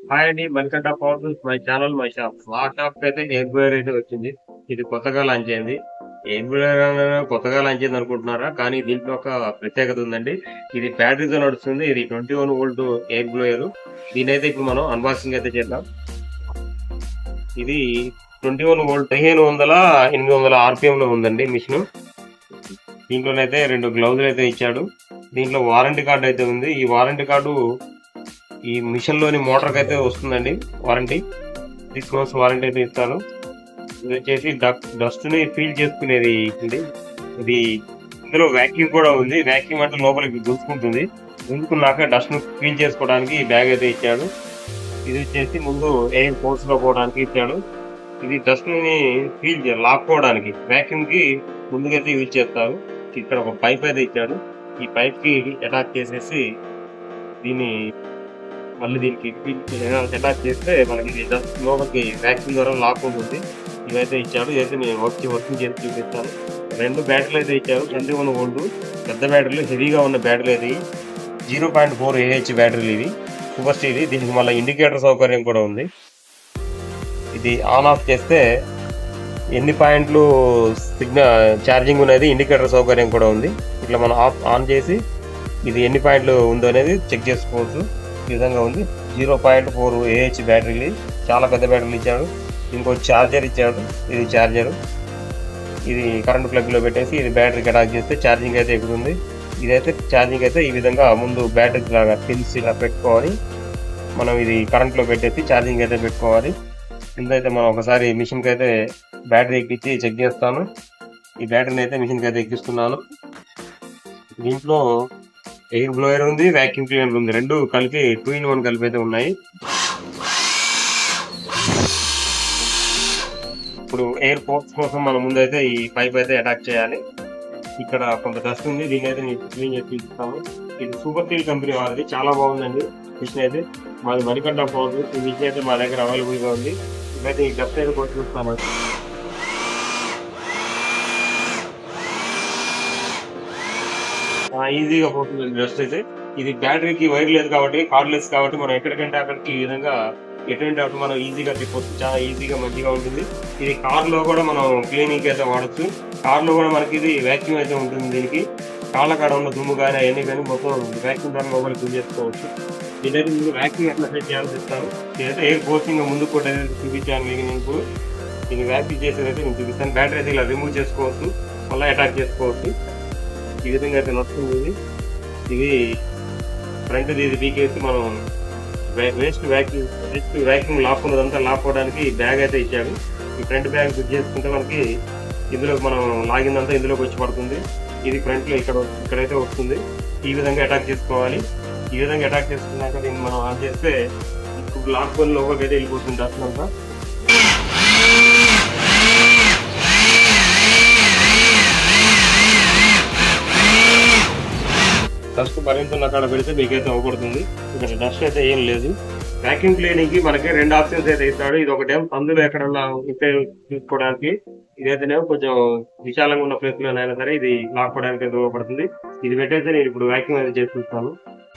Hi అండి Manikanta power tools my channel my shop మా shop అయితే ఎయిర్ బ్లోయర్ అయితే వచ్చింది ఇది కొత్తగా లాంచ్ అయింది ఎయిర్ బ్లోయర్ అనగానే కొత్తగా లాంచ్ అయింది అనుకుంటున్నారా కానీ దీంట్లో ఒక ప్రత్యేకత ఉందండి ఇది బ్యాటరీతో నడుస్తుంది ఇది twenty one volt air blower దీని అయితే ఇప్పుడు మనం అన్బాక్సింగ్ అయితే చేద్దాం ఇది ట్వంటీ వన్ వోల్ట్ పదిహేను వందల ఎనిమిది వందల ఆర్పిఎం లో ఉందండి మిషన్ దీంట్లోనైతే రెండు గ్లౌజులు అయితే ఇచ్చాడు దీంట్లో వారంటీ కార్డు అయితే ఉంది ఈ వారంటీ కార్డు ఈ మిషన్ లోని మోటార్ కి అయితే వస్తుందండి వారంటీ సిక్స్ మంత్స్ వారంటీ అయితే ఇస్తాను ఇది వచ్చేసి డస్ట్ ని ఫీల్ చేసుకునేది ఇది ఇది ఇందులో వ్యాక్యూమ్ కూడా ఉంది వ్యాక్యూమ్ అంటే లోపలికి దూసుకుంటుంది దూసుకున్నాక డస్ట్ ను ఫీల్ చేసుకోవడానికి ఈ బ్యాగ్ అయితే ఇచ్చాడు ఇది వచ్చేసి ముందు ఎయిర్ ఫోర్స్ లో పోవడానికి ఇచ్చాడు ఇది డస్ట్ ని ఫీల్ లాక్కోవడానికి వ్యాక్యూమ్ కి ముందుకైతే యూజ్ చేస్తారు ఇక్కడ ఒక పైప్ అయితే ఇచ్చాడు ఈ పైప్ కి అటాచ్ చేసేసి దీన్ని మళ్ళీ దీనికి అటాచ్ చేస్తే మనకి ఇది డస్ట్ లోపలికి వ్యాక్సిన్ ద్వారా లాక్ ఉంటుంది ఇవైతే ఇచ్చాడు ఇదైతే నేను వచ్చి వర్కింగ్ చేసి చూపిస్తాను రెండు బ్యాటరీలు అయితే ఇచ్చారు ట్వంటీ వన్ వోల్ట్ పెద్ద బ్యాటరీలు హెవీగా ఉన్న బ్యాటరీ ఇది జీరో పాయింట్ ఫోర్ ఏహెచ్ బ్యాటరీలు ఇది సూపర్ స్టీల్ దీనికి మళ్ళీ ఇండికేటర్ సౌకర్యం కూడా ఉంది ఇది ఆన్ ఆఫ్ చేస్తే ఎన్ని పాయింట్లు సిగ్నల్ ఛార్జింగ్ అనేది ఇండికేటర్ సౌకర్యం కూడా ఉంది ఇట్లా మనం ఆఫ్ ఆన్ చేసి ఇది ఎన్ని పాయింట్లు ఉందో అనేది చెక్ చేసుకోవచ్చు ఈ విధంగా ఉంది జీరో పాయింట్ ఫోర్ ఏహెచ్ బ్యాటరీలు చాలా పెద్ద బ్యాటరీలు ఇచ్చాడు ఇంకో ఛార్జర్ ఇచ్చాడు ఇది ఛార్జర్ ఇది కరెంట్ ప్లగ్ లో పెట్టేసి ఇది బ్యాటరీకి అటాచ్ చేస్తే ఛార్జింగ్ అయితే ఎక్కుతుంది ఇదైతే ఛార్జింగ్ అయితే ఈ విధంగా ముందు బ్యాటరీ లాగా పిన్స్ ఇలా పెట్టుకోవాలి మనం ఇది కరెంట్ లో పెట్టేసి ఛార్జింగ్ అయితే పెట్టుకోవాలి కిందైతే మనం ఒకసారి మిషన్ కి అయితే బ్యాటరీ ఎక్కించి చెక్ చేస్తాను ఈ బ్యాటరీని అయితే మిషన్ కి అయితే ఎక్కిస్తున్నాను దీంట్లో ఎయిర్ బ్లోయర్ ఉంది వ్యాక్యూమ్ క్లీనర్ ఉంది రెండు కలిపి టూ ఇన్ వన్ కలిపి అయితే ఉన్నాయి ఇప్పుడు ఎయిర్ పోర్ట్స్ కోసం మనం ముందైతే ఈ పైప్ అయితే అటాక్ చేయాలి ఇక్కడ కొంత డస్ట్ ఉంది దీని అయితే నేను క్లీన్ చేసి చూపిస్తాము ఇది సూపర్ స్టీల్ కంపెనీ వాళ్ళది చాలా బాగుందండి మిషన్ అయితే మాది మణికంఠ పవర్ ఈ మిషన్ అయితే మా దగ్గర అవైలబుల్ గా ఉంది ఇవైతే ఈ డస్ట్ అయితే కొట్టి చూస్తాను ఈజీగా పోతుంది డస్ట్ అయితే ఇది బ్యాటరీకి వైర్ లేదు కాబట్టి కార్డ్లెస్ కాబట్టి మనం ఎక్కడికంటే అక్కడికి ఈ విధంగా ఎటువంటి అప్పుడు మనం ఈజీగా తిప్పొచ్చు చాలా ఈజీగా మంచిగా ఉంటుంది ఇది కార్ లో కూడా మనం క్లీనింగ్ అయితే వాడచ్చు కార్ లో కూడా మనకి ఇది వ్యాక్యూమ్ అయితే ఉంటుంది దీనికి కాళ్ళ కాడ ఉన్న దుమ్ము కానీ అవన్నీ కానీ మొత్తం వ్యాక్యూమ్ ద్వారా మొబైల్ క్లీన్ చేసుకోవచ్చు దీనైతే మీకు వ్యాక్యూమ్ ఎట్లా సెట్ చేయాలని చెప్తాను ఇదైతే ఎయిర్ పోస్టింగ్ ముందు కూడా చూపించాను మీకు నేను ఇప్పుడు దీన్ని వ్యాక్యూమ్ చేసేది అయితే నేను చూపిస్తాను బ్యాటరీ అయితే ఇలా రిమూవ్ చేసుకోవచ్చు మళ్ళీ అటాక్ చేసుకోవచ్చు ఈ విధంగా అయితే నడుస్తుంది ఇది ఇది ఫ్రంట్ ఇది పీకేసి మనం waste vacuum waste vacuum lock ఉన్నదంతా లాక్ అవడానికి బ్యాగ్ అయితే ఇచ్చాడు ఈ ఫ్రంట్ బ్యాగ్ ఫిట్ చేసుకుంటే మనకి ఇందులో మనం లాగిందంతా ఇందులోకి వచ్చి పడుతుంది ఇది ఫ్రంట్ లో ఇక్కడ ఇక్కడైతే వస్తుంది ఈ విధంగా అటాక్ చేసుకోవాలి ఈ విధంగా అటాక్ చేసుకున్నాక దీన్ని మనం ఆన్ చేస్తే ఇప్పుడు లాక్ కొని లోపలికి అయితే వెళ్ళిపోతుంది డస్ట్ అంతా డస్ట్ మరింత ఉన్న కాడ పెడితే మీకైతే అవ్వబడుతుంది ఇక్కడ డస్ట్ అయితే ఏం లేదు వ్యాక్యూమ్ క్లీనింగ్ కి మనకి రెండు ఆప్షన్స్ అయితే ఇస్తాడు ఇది ఒకటేమో అందులో ఎక్కడన్నా ఇస్తే చూసుకోవడానికి ఇదైతేనేమో కొంచెం విశాలంగా ఉన్న ప్లేస్ లో అయినా సరే ఇది లాక్కోవడానికి అయితే ఉపయోగపడుతుంది ఇది పెట్టేస్తే నేను ఇప్పుడు వ్యాక్యూమ్ అయితే చేసి చూస్తాను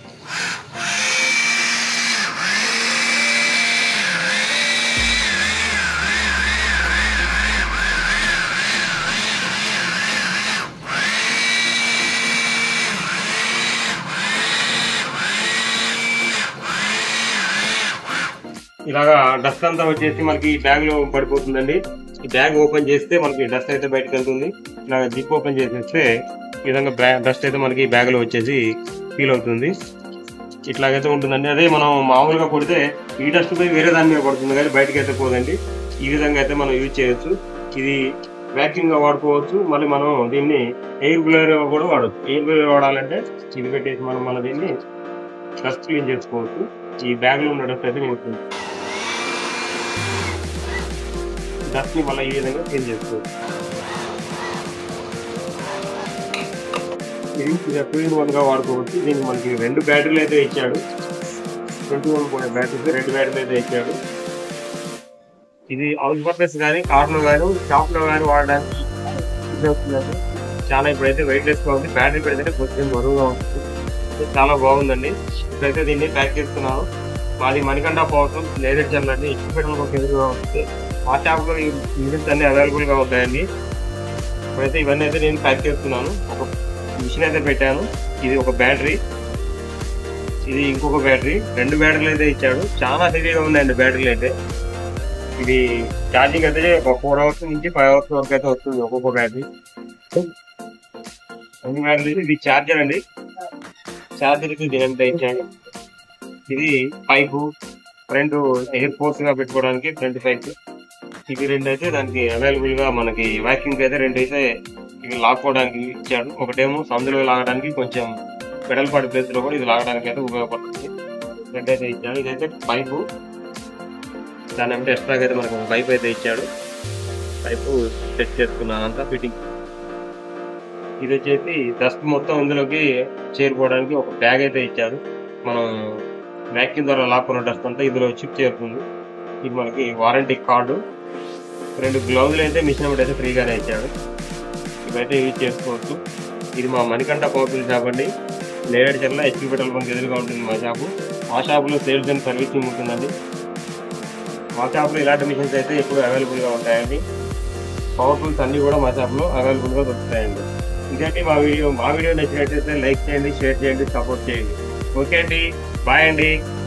ఇలాగా డస్ట్ అంతా వచ్చేసి మనకి ఈ బ్యాగ్ లో పడిపోతుందండి ఈ బ్యాగ్ ఓపెన్ చేస్తే మనకి డస్ట్ అయితే బయటకు వెళ్తుంది ఇలా జిప్ ఓపెన్ చేసేస్తే ఈ విధంగా డస్ట్ అయితే మనకి బ్యాగ్ లో వచ్చేసి ఫీల్ అవుతుంది ఇట్లాగైతే ఉంటుందండి అదే మనం మామూలుగా కొడితే ఈ డస్ట్ పోయి వేరే దాని మీద పడుతుంది కానీ బయటకి అయితే పోదండి ఈ విధంగా అయితే మనం యూజ్ చేయొచ్చు ఇది వ్యాక్యూమ్ గా వాడుకోవచ్చు మళ్ళీ మనం దీన్ని ఎయిర్ బ్లోయర్ కూడా వాడచ్చు ఎయిర్ బ్లోయర్ వాడాలంటే ఇది పెట్టేసి మనం మన దీన్ని డస్ట్ క్లీన్ చేసుకోవచ్చు ఈ బ్యాగ్ లో ఉన్న డస్ట్ అయితే నేను డస్ట్ ని మళ్ళీ ఈ విధంగా క్లీన్ చేసుకోవచ్చు ఇది టూ ఇన్ వన్ గా వాడుకోవచ్చు దీనికి మనకి రెండు బ్యాటరీలు అయితే ఇచ్చాడు ట్వంటీ వన్ పాయింట్ బ్యాటరీస్ రెండు బ్యాటరీలు అయితే ఇచ్చాడు ఇది హౌస్ పర్పస్ కానీ కార్ లో కానీ షాప్ లో కానీ వాడడానికి ఇది వస్తుందండి. చాలా ఇప్పుడైతే వెయిట్ లెస్ గా ఉంది బ్యాటరీ పెడితే కొంచెం బరువుగా ఉంటుంది చాలా బాగుందండి ఇప్పుడైతే దీన్ని ప్యాక్ చేస్తున్నాను మాది మణికంఠ పవర్ లేదర్ చల్లండి ఎక్కువ పెట్టడం ఒక ఎదురుగా ఉంటుంది ఆ షాప్లో ఈ మిషన్స్ అన్ని అవైలబుల్ గా ఉంటాయండి ఇప్పుడైతే ఇవన్నీ అయితే నేను ప్యాక్ చేస్తున్నాను ఒక మిషన్ అయితే పెట్టాను ఇది ఒక బ్యాటరీ ఇది ఇంకొక బ్యాటరీ రెండు బ్యాటరీలు అయితే ఇచ్చాడు చాలా హెవీగా ఉన్నాయండి బ్యాటరీలు అయితే ఇది ఛార్జింగ్ అయితే ఒక ఫోర్ అవర్స్ నుంచి ఫైవ్ అవర్స్ వరకు అయితే వస్తుంది ఒక్కొక్క బ్యాటరీ రెండు బ్యాటరీలు ఇది ఛార్జర్ అండి ఛార్జర్ కి దీని ఎంత ఇచ్చాడు ఇది పైపు ఫ్రంట్ ఎయిర్ ఫోర్స్ గా పెట్టుకోవడానికి ఫ్రంట్ పైప్ ఇవి రెండు అయితే దానికి అవైలబుల్ గా మనకి వాకింగ్ అయితే రెండు అయితే ఇవి లాక్కోవడానికి ఇచ్చాడు ఒకటేమో సందులో లాగడానికి కొంచెం పెడల్పాటి ప్లేస్ లో కూడా ఇది లాగడానికి అయితే ఉపయోగపడుతుంది రెండు అయితే ఇచ్చాడు ఇదైతే పైపు దాని అంటే ఎక్స్ట్రాగా అయితే మనకు పైప్ అయితే ఇచ్చాడు పైపు సెట్ చేసుకున్నాను అంతా ఫిట్టింగ్ ఇది వచ్చేసి డస్ట్ మొత్తం ఇందులోకి చేరుకోవడానికి ఒక బ్యాగ్ అయితే ఇచ్చారు మనం వ్యాక్యూమ్ ద్వారా లాక్కున్న డస్ట్ అంతా ఇందులో చిప్ చేరుతుంది ఇది మనకి వారంటీ కార్డు రెండు గ్లౌజులు అయితే మిషన్ ఒకటి అయితే ఫ్రీగానే ఇచ్చాడు ఇవైతే యూజ్ చేసుకోవచ్చు ఇది మా మణికంఠ పవర్ఫుల్ షాప్ అండి నేరేడు చెర్ల హెచ్పి పెట్రోల్ బంక్ ఎదురుగా ఉంటుంది మా షాపు ఆ షాపులో సేల్స్ అండ్ సర్వీసింగ్ ఉంటుందండి మా షాప్లో ఇలాంటి మిషన్స్ అయితే ఎప్పుడు అవైలబుల్గా ఉంటాయండి పవర్ఫుల్స్ అన్ని కూడా మా షాప్లో అవైలబుల్గా దొరుకుతాయండి ఇదండి మా వీడియో మా వీడియో నచ్చినట్లయితే లైక్ చేయండి షేర్ చేయండి సపోర్ట్ చేయండి ఓకే అండి బాయ్ అండి